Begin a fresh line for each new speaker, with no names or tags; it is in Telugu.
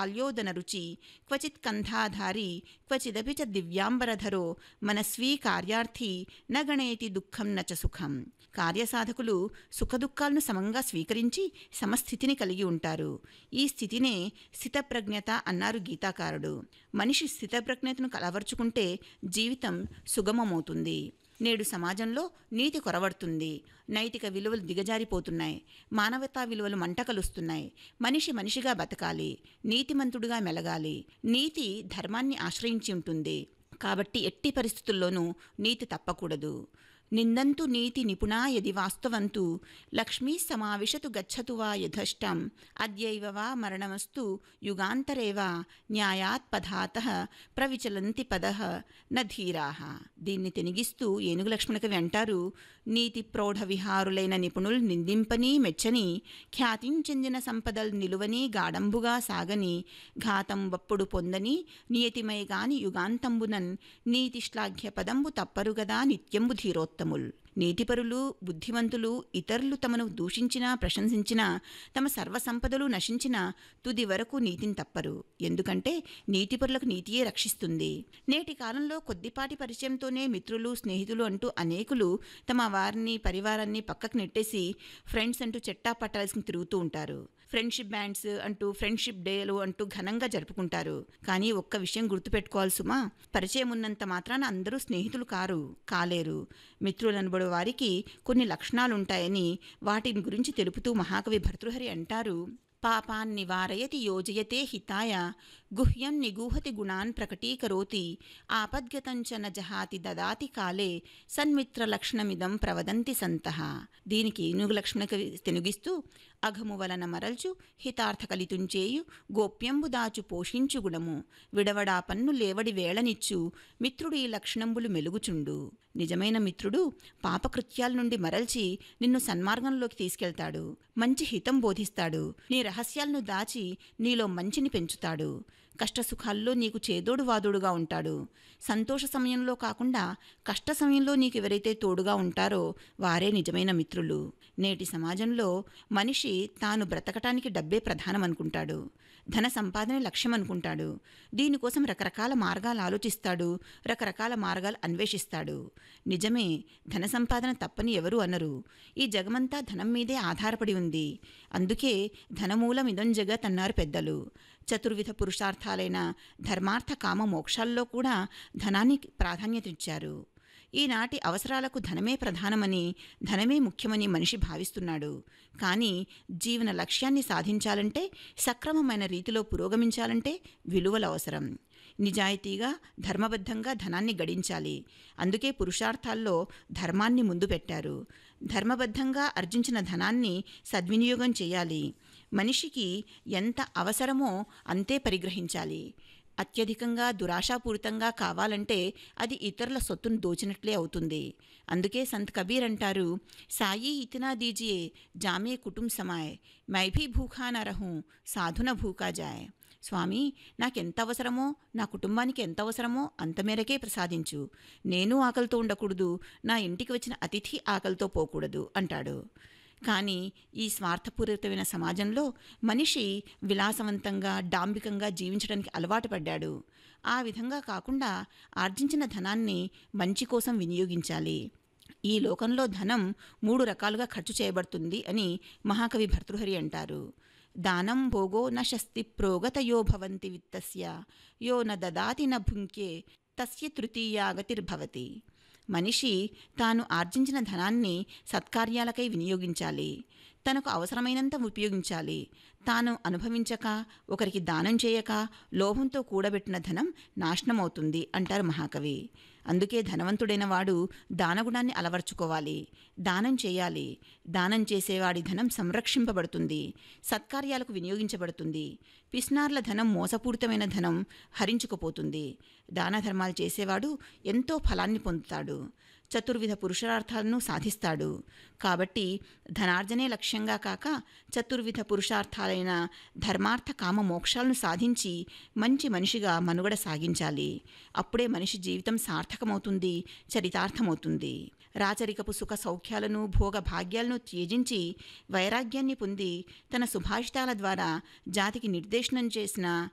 కాల్యోదన రుచి క్వచిత్ కంఠాధారి క్వచిదపి చ దివ్యాంబరధరో మనస్వీ కార్యార్థి న గణేతి దుఃఖం నచ సుఖం కార్యసాధకులు సుఖదుఖాలను సమంగా స్వీకరించి సమస్థితిని కలిగి ఉంటారు ఈ స్థితినే స్థితప్రజ్ఞత అన్నారు గీతాకారుడు మనిషి స్థితప్రజ్ఞతను కలవర్చుకుంటే జీవితం సుగమమవుతుంది నేడు సమాజంలో నీతి కొరవడుతుంది నైతిక విలువలు దిగజారిపోతున్నాయి మానవతా విలువలు మంటకలుస్తున్నాయి మనిషి మనిషిగా బతకాలి నీతిమంతుడిగా మెలగాలి నీతి ధర్మాన్ని ఆశ్రయించి ఉంటుంది కాబట్టి ఎట్టి పరిస్థితుల్లోనూ నీతి తప్పకూడదు నిందంతు నీతి నిపుణా యది వాస్తవంతు లక్ష్మీ సమావిశతు గచ్చతు వా యథష్టం అద్యైవ వా మరణమస్తు యుగాంతరే వా న్యాయాత్ పదాత ప్రవిచలంతి పద న ధీరాహ దీన్ని తెనిగిస్తూ ఏనుగు లక్ష్మణకవి అంటారు నీతి ప్రౌఢ విహారులైన నిపుణులు నిందింపని మెచ్చని ఖ్యాతిం చెందిన సంపదల్ నిలువని గాఢంబుగా సాగని ఘాతం వప్పుడు పొందని నియతిమై గాని యుగాంతంబునన్ నీతి శ్లాఘ్య పదంబు తప్పరుగదా నిత్యంబు ధీరోత్తముల్ నీతిపరులు బుద్ధిమంతులు ఇతరులు తమను దూషించినా ప్రశంసించినా తమ సర్వసంపదలు నశించినా తుది వరకు నీతిని తప్పరు ఎందుకంటే నీతిపరులకు నీతియే రక్షిస్తుంది నేటి కాలంలో కొద్దిపాటి పరిచయంతోనే మిత్రులు స్నేహితులు అంటూ అనేకులు తమ వారిని పరివారాన్ని పక్కకు నెట్టేసి ఫ్రెండ్స్ అంటూ చెట్టా పట్టాల్సి తిరుగుతూ ఉంటారు ఫ్రెండ్షిప్ బ్యాండ్స్ అంటూ ఫ్రెండ్షిప్ డేలు అంటూ ఘనంగా జరుపుకుంటారు కానీ ఒక్క విషయం గుర్తుపెట్టుకోవాలి సుమా పరిచయం ఉన్నంత మాత్రాన అందరూ స్నేహితులు కారు కాలేరు మిత్రులు అనబడే వారికి కొన్ని లక్షణాలుంటాయని వాటిని గురించి తెలుపుతూ మహాకవి భర్తృహరి అంటారు పాపాన్ నివారయతి యోజయతే హితాయ గుహ్యం నిగూహతి గుణాన్ ప్రకటీకరోతి ఆపద్గతం చ న జహాతి దదాతి కాలే సన్మిత్రలక్షణమిదం ప్రవదంతి సంతః దీనికి ఏనుగు లక్ష్మణకి తెనుగిస్తూ అఘము వలన మరల్చు హితార్థ కలితుంచేయు గోప్యంబు దాచు పోషించు గుణము విడవడా పన్ను లేవడి వేళనిచ్చు మిత్రుడు ఈ లక్షణంబులు మెలుగుచుండు నిజమైన మిత్రుడు పాపకృత్యాల నుండి మరల్చి నిన్ను సన్మార్గంలోకి తీసుకెళ్తాడు మంచి హితం బోధిస్తాడు నీ రహస్యాలను దాచి నీలో మంచిని పెంచుతాడు కష్టసుఖాల్లో నీకు చేదోడు వాదోడుగా ఉంటాడు సంతోష సమయంలో కాకుండా కష్ట సమయంలో నీకు ఎవరైతే తోడుగా ఉంటారో వారే నిజమైన మిత్రులు నేటి సమాజంలో మనిషి తాను బ్రతకటానికి డబ్బే ప్రధానం అనుకుంటాడు ధన సంపాదన లక్ష్యం అనుకుంటాడు దీనికోసం రకరకాల మార్గాలు ఆలోచిస్తాడు రకరకాల మార్గాలు అన్వేషిస్తాడు నిజమే ధన సంపాదన తప్పని ఎవరు అనరు ఈ జగమంతా ధనం మీదే ఆధారపడి ఉంది అందుకే ధనమూలం ఇదం జగత్ అన్నారు పెద్దలు చతుర్విధ పురుషార్థాలైన ధర్మార్థ కామ మోక్షాల్లో కూడా ధనాన్ని ప్రాధాన్యత ఇచ్చారు ఈనాటి అవసరాలకు ధనమే ప్రధానమని ధనమే ముఖ్యమని మనిషి భావిస్తున్నాడు కానీ జీవన లక్ష్యాన్ని సాధించాలంటే సక్రమమైన రీతిలో పురోగమించాలంటే విలువలు అవసరం నిజాయితీగా ధర్మబద్ధంగా ధనాన్ని గడించాలి అందుకే పురుషార్థాల్లో ధర్మాన్ని ముందు పెట్టారు ధర్మబద్ధంగా అర్జించిన ధనాన్ని సద్వినియోగం చేయాలి మనిషికి ఎంత అవసరమో అంతే పరిగ్రహించాలి అత్యధికంగా దురాశాపూరితంగా కావాలంటే అది ఇతరుల సొత్తును దోచినట్లే అవుతుంది అందుకే సంత్ కబీర్ అంటారు సాయి ఇతనా దీజియే జామే కుటుంబ సమాయ్ మై భీ భూఖా న రహూ సాధున భూకా జాయ్ స్వామి నాకెంత అవసరమో నా కుటుంబానికి ఎంత అవసరమో అంత మేరకే ప్రసాదించు నేను ఆకలితో ఉండకూడదు నా ఇంటికి వచ్చిన అతిథి ఆకలితో పోకూడదు అంటాడు కానీ ఈ స్వార్థపూరితమైన సమాజంలో మనిషి విలాసవంతంగా డాంబికంగా జీవించడానికి అలవాటు పడ్డాడు ఆ విధంగా కాకుండా ఆర్జించిన ధనాన్ని మంచి కోసం వినియోగించాలి ఈ లోకంలో ధనం మూడు రకాలుగా ఖర్చు చేయబడుతుంది అని మహాకవి భర్తృహరి అంటారు దానం భోగో న శస్తి ప్రోగతయో భవంతి విత్తస్య యో న దదాతి న భుంకే తస్య తృతీయా గతిర్భవతి మనిషి తాను ఆర్జించిన ధనాన్ని సత్కార్యాలకై వినియోగించాలి తనకు అవసరమైనంత ఉపయోగించాలి తాను అనుభవించక ఒకరికి దానం చేయక లోభంతో కూడబెట్టిన ధనం నాశనమవుతుంది అంటారు మహాకవి అందుకే ధనవంతుడైన వాడు దానగుణాన్ని అలవర్చుకోవాలి దానం చేయాలి దానం చేసేవాడి ధనం సంరక్షింపబడుతుంది సత్కార్యాలకు వినియోగించబడుతుంది పిస్నార్ల ధనం మోసపూరితమైన ధనం హరించుకుపోతుంది దాన ధర్మాలు చేసేవాడు ఎంతో ఫలాన్ని పొందుతాడు చతుర్విధ పురుషార్థాలను సాధిస్తాడు కాబట్టి ధనార్జనే లక్ష్యంగా కాక చతుర్విధ పురుషార్థాలైన ధర్మార్థ కామ మోక్షాలను సాధించి మంచి మనిషిగా మనుగడ సాగించాలి అప్పుడే మనిషి జీవితం సార్థకమవుతుంది చరితార్థమవుతుంది రాచరికపు సుఖ సౌఖ్యాలను భోగ భాగ్యాలను త్యజించి వైరాగ్యాన్ని పొంది తన సుభాషితాల ద్వారా జాతికి నిర్దేశనం చేసిన